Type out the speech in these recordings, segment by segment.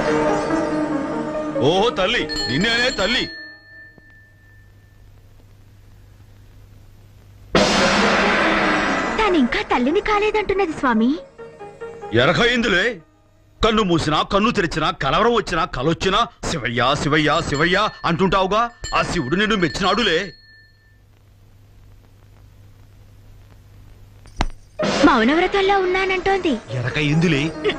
ఓహో తల్లి నిన్నేనే తల్లి తానింకా తల్లిని కాలేదంటున్నది స్వామి ఎరకయిందిలే కన్ను మూసినా కన్ను తెరిచినా కలవరం వచ్చినా కలొచ్చినా శివయ్య శివయ్య శివయ్య అంటుంటావుగా ఆ శివుడు నిన్ను మెచ్చినాడులే మౌనవ్రతంలో ఉన్నానంటోంది ఎరకయిందిలే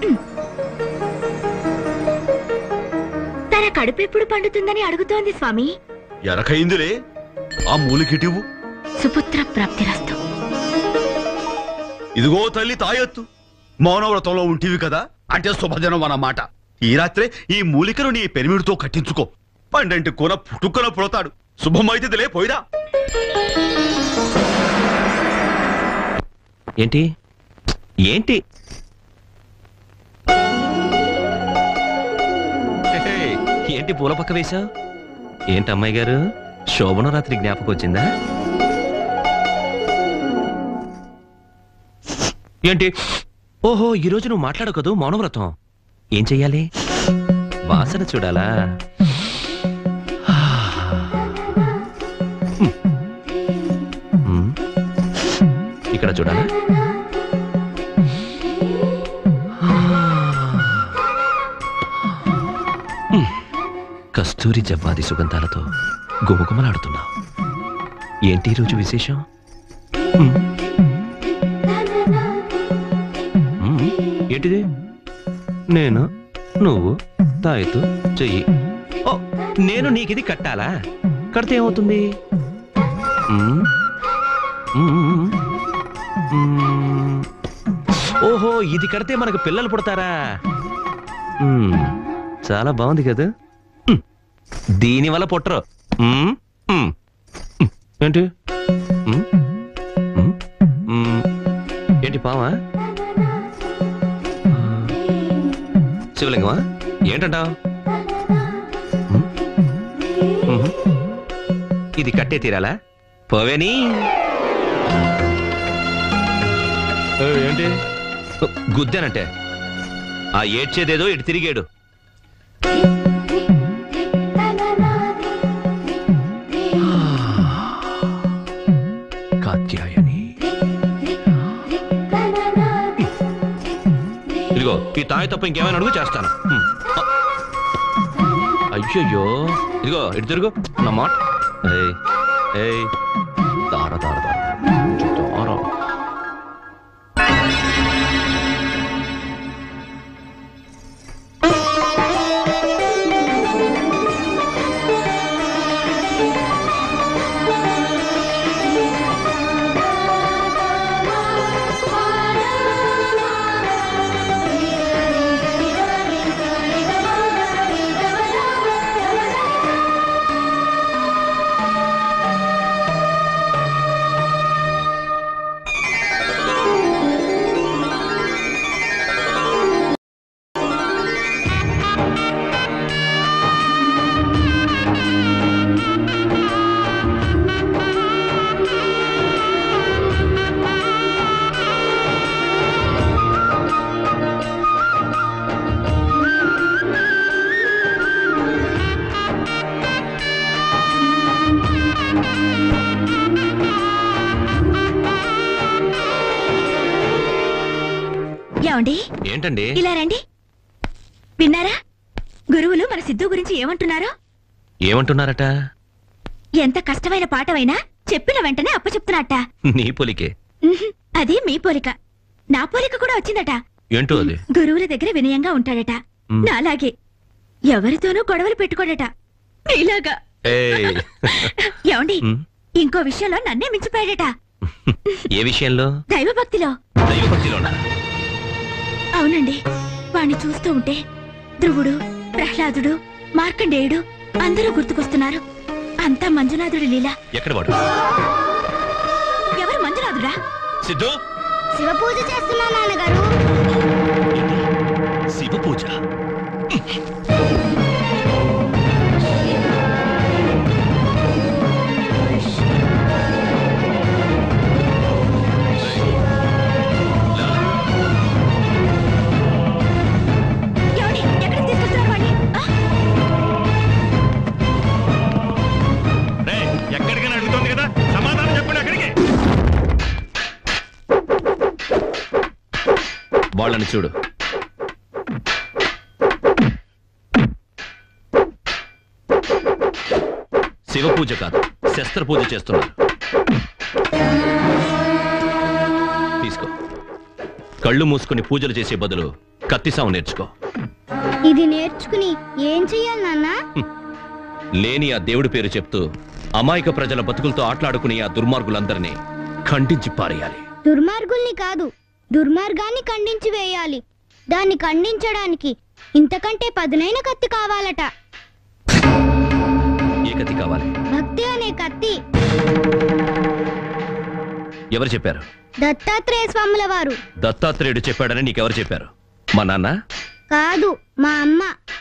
తన కడుపు ఎప్పుడు పండుతుందని అడుగుతోంది స్వామి ఎరకయిందిలే ఆ మూలికిటివు సుపుత్ర ప్రాప్తిరస్తు ఇదిగో తల్లి తాయెత్తు మౌనవ్రతంలో ఉంటివి కదా అంటే శుభదినం అన్నమాట ఈ రాత్రే ఈ మూలికను నీ పెరిమిడితో కట్టించుకో పండంటి కూన పుట్టుకన పుడతాడు శుభమైతేదిలే పోయిరా ఏంటి ఏంటి హే, ఏంటి పూల పక్క వేశావు ఏంటి అమ్మాయి గారు శోభన రాత్రి జ్ఞాపకం వచ్చిందా ఏంటి ఓహో ఈ రోజు నువ్వు మాట్లాడవు కదూ మౌనవ్రతం ఏం చెయ్యాలి వాసన చూడాలా హ్మ్. ఇక్కడ చూడాలా హ్మ్. కస్తూరి జవ్వాది సుగంధాలతో గుమగుమలాడుతున్నావు ఏంటి ఈ రోజు విశేషం హ్మ్. హ్మ్. ఏంటిది నేను నువ్వు తాయితూ చెయ్యి ఓ నేను నీకిది కట్టాలా కడితే ఏమవుతుంది హ్మ్. హ్మ్. హ్మ్. ఓహో ఇది కడితే మనకు పిల్లలు పుడతారా మ్మ్. చాలా బాగుంది కదా మ్మ్. దీని వల్ల పుట్టరు మ్మ్. మ్మ్. మ్మ్. ఏంటి మ్మ్. మ్మ్. మ్మ్. ఏంటి పావా శివలింగమా ఏంటంటావు ఇది కట్టే తీరాలా పోవేని ఏ, ఏంటి గుద్దానంటే ఆ ఏడ్చేదేదో ఇటు తిరిగాడు కాత్యాయని ఇదిగో ఈ తాయి తప్ప ఇంకేమైనా అడుగు చేస్తాను హ్మ్. అయ్యయ్యో ఇదిగో ఇటు తిరుగు నా మాట ఏయ్ ఏయ్ దార దార దార కొంచెం దారం. ఏమండి ఏంటండి ఇలా రండి విన్నారా గురువులు మన సిద్ధు గురించి ఏమంటున్నారో ఏమంటున్నారట ఎంత కష్టమైన పాఠమైనా చెప్పిన వెంటనే అప్పచెప్తున్నట్ట నీ పొలికే ఉహుం, అది మీ పోలిక నా పోలిక కూడా వచ్చిందట ఏంటో అది గురువుల దగ్గర వినయంగా ఉంటాడట మ్. నాలాగే ఎవరితోనూ గొడవలు పెట్టుకోడట మీలాగా ఏయ్. ఏమండి మ్. ఇంకో విషయంలో నన్నే మించిపోయాడట ఏ విషయంలో దైవభక్తిలో దైవభక్తిలోనా అవునండి వాణ్ణి చూస్తూ ఉంటే ధ్రువుడు ప్రహ్లాదుడు మార్కండేయుడు అందరూ గుర్తుకొస్తున్నారు అంతా మంజునాథుడి లీల ఎక్కడ వాడు ఎవరు మంజునాథుడా సిద్ధు శివ పూజ చేస్తున్నా నాన్నగారు శివ పూజ ఏమండి? ఎక్కడికి తీసుకొస్తున్నారు వాణ్ణి? వాళ్ళని చూడు శివ పూజ కాదు శస్త్ర పూజ చేస్తున్నారు తీసుకో కళ్ళు మూసుకొని పూజలు చేసే బదులు కత్తిసాము నేర్చుకో ఇది నేర్చుకుని ఏం చెయ్యాలి నాన్న లేని ఆ దేవుడి పేరు చెప్తూ అమాయక ప్రజల బతుకులతో ఆటలాడుకునే ఆ దుర్మార్గులందరినీ ఖండించి పారేయాలి దుర్మార్గుల్ని కాదు దుర్మార్గాన్ని ఖండించి వేయాలి దాన్ని ఖండించడానికి ఇంతకంటే పదునైన కత్తి కావాలట ఏ కత్తి కావాలి భక్తి అనే కత్తి ఎవరు చెప్పారు దత్తాత్రేయ స్వాముల వారు దత్తాత్రేయుడు చెప్పాడని నీకెవరు చెప్పారు మా నాన్న కాదు మా అమ్మ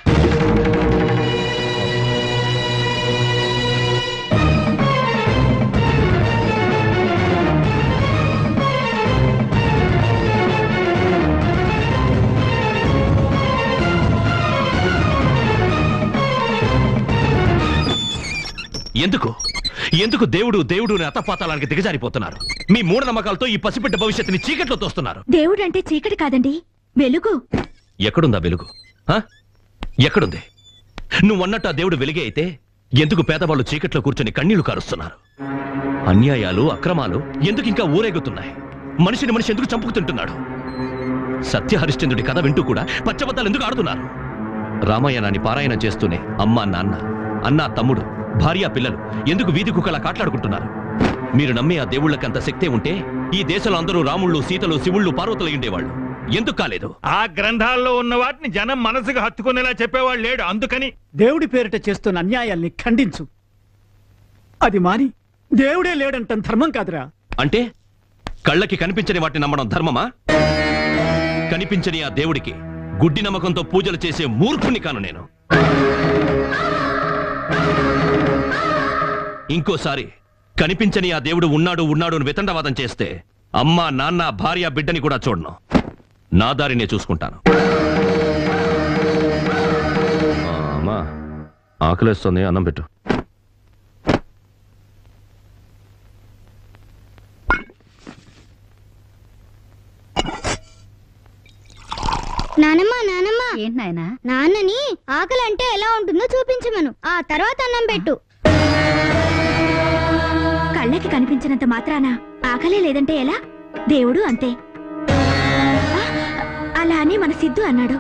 ఎందుకు ఎందుకు దేవుడు దేవుడు అని అతపాతాలానికి దిగజారిపోతున్నారు మీ మూఢనమ్మకాలతో ఈ పసిబిడ్డ భవిష్యత్తుని చీకట్లో తోస్తున్నారు దేవుడంటే చీకటి కాదండి వెలుగు ఎక్కడుందా వెలుగు ఆ? ఎక్కడుంది నువ్వన్నట్టు ఆ దేవుడు వెలిగే అయితే ఎందుకు పేదవాళ్ళు చీకట్లో కూర్చొని కన్నీళ్లు కారుస్తున్నారు అన్యాయాలు అక్రమాలు ఎందుకు ఇంకా ఊరేగుతున్నాయి మనిషిని మనిషి ఎందుకు చంపుకుతుంటున్నాడు సత్య హరిశ్చంద్రుడి కథ వింటూ కూడా పచ్చబద్దాలు ఎందుకు ఆడుతున్నారు రామాయణాన్ని పారాయణం చేస్తూనే అమ్మ నాన్న అన్న తమ్ముడు భార్య పిల్లలు ఎందుకు వీధి కుక్కలా కాట్లాడుకుంటున్నారు మీరు నమ్మే ఆ దేవుళ్ళకి అంత శక్తే ఉంటే ఈ దేశంలో అందరూ రాముళ్ళు సీతలు శివుళ్ళు పార్వతులు ఉండేవాళ్ళు ఎందుకు కాలేదు ఆ గ్రంథాల్లో ఉన్న వాటిని జనం మనసుకు హత్తుకునేలా చెప్పేవాడు లేడు అందుకని దేవుడి పేరిట చేస్తున్న అన్యాయాల్ని ఖండించు అది మాని దేవుడే లేడంటం ధర్మం కాదురా అంటే కళ్ళకి కనిపించని వాటిని నమ్మడం ధర్మమా కనిపించని ఆ దేవుడికి గుడ్డి నమ్మకంతో పూజలు చేసే మూర్ఖుని కాను నేను ఇంకోసారి కనిపించని ఆ దేవుడు ఉన్నాడు ఉన్నాడు అని వితండవాదం చేస్తే అమ్మ నాన్న భార్య బిడ్డని కూడా చూడను నా దారినే చూసుకుంటాను ఆ, అమ్మా ఆకలేస్తుంది అన్నం పెట్టు నానమ్మ నానమ్మ ఏంటి నాయనా నాన్నని ఆకలి అంటే ఎలా ఉంటుందో చూపించమను ఆ తర్వాత అన్నం పెట్టు కళ్ళకి కనిపించినంత మాత్రాన ఆకలే లేదంటే ఎలా దేవుడు అంతే ఆ, అలా అని మన సిద్ధు అన్నాడు